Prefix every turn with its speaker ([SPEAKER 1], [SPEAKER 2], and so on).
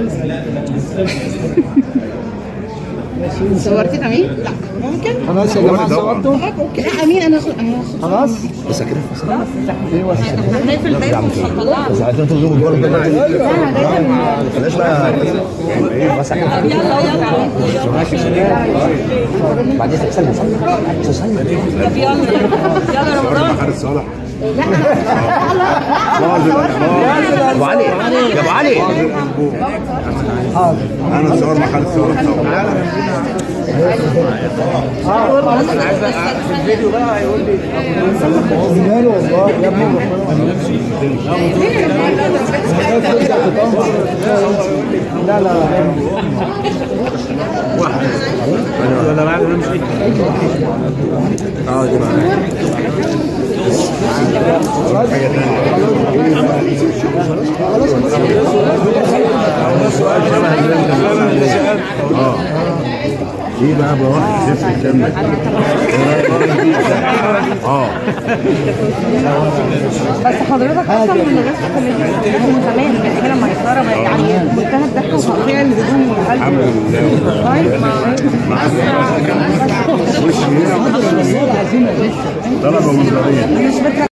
[SPEAKER 1] صورتي تمام؟ لا ممكن
[SPEAKER 2] خلاص يا جماعه صورتوا
[SPEAKER 1] اوكي لا امين انا اخد انا هاخد
[SPEAKER 2] خلاص
[SPEAKER 3] بس كده
[SPEAKER 1] هنقفل الباب مش هنطلعها
[SPEAKER 3] بس عايزين تظلموا الجوار ده
[SPEAKER 1] لا ده
[SPEAKER 3] بلاش بقى ايه بس
[SPEAKER 1] يلا يلا
[SPEAKER 3] بعدين سلمى سلمى سلمى
[SPEAKER 1] طب يلا يلا رمضان
[SPEAKER 4] حارس صالح
[SPEAKER 3] ابو علي يا ابو علي
[SPEAKER 4] انا صور مع حارس صالح طبعا
[SPEAKER 2] ماله والله يا ابني لا لا لا
[SPEAKER 3] اه دي معايا
[SPEAKER 4] ايه بقى بروح صفر كامل اه
[SPEAKER 1] بس حضرتك اصلا من مدرسه الكوميديا من زمان من هنا ميسره بقى يعني منتهى الضحك وتقطيع الهدوم والقلب طيب
[SPEAKER 4] وش هنا طلبه وزاريه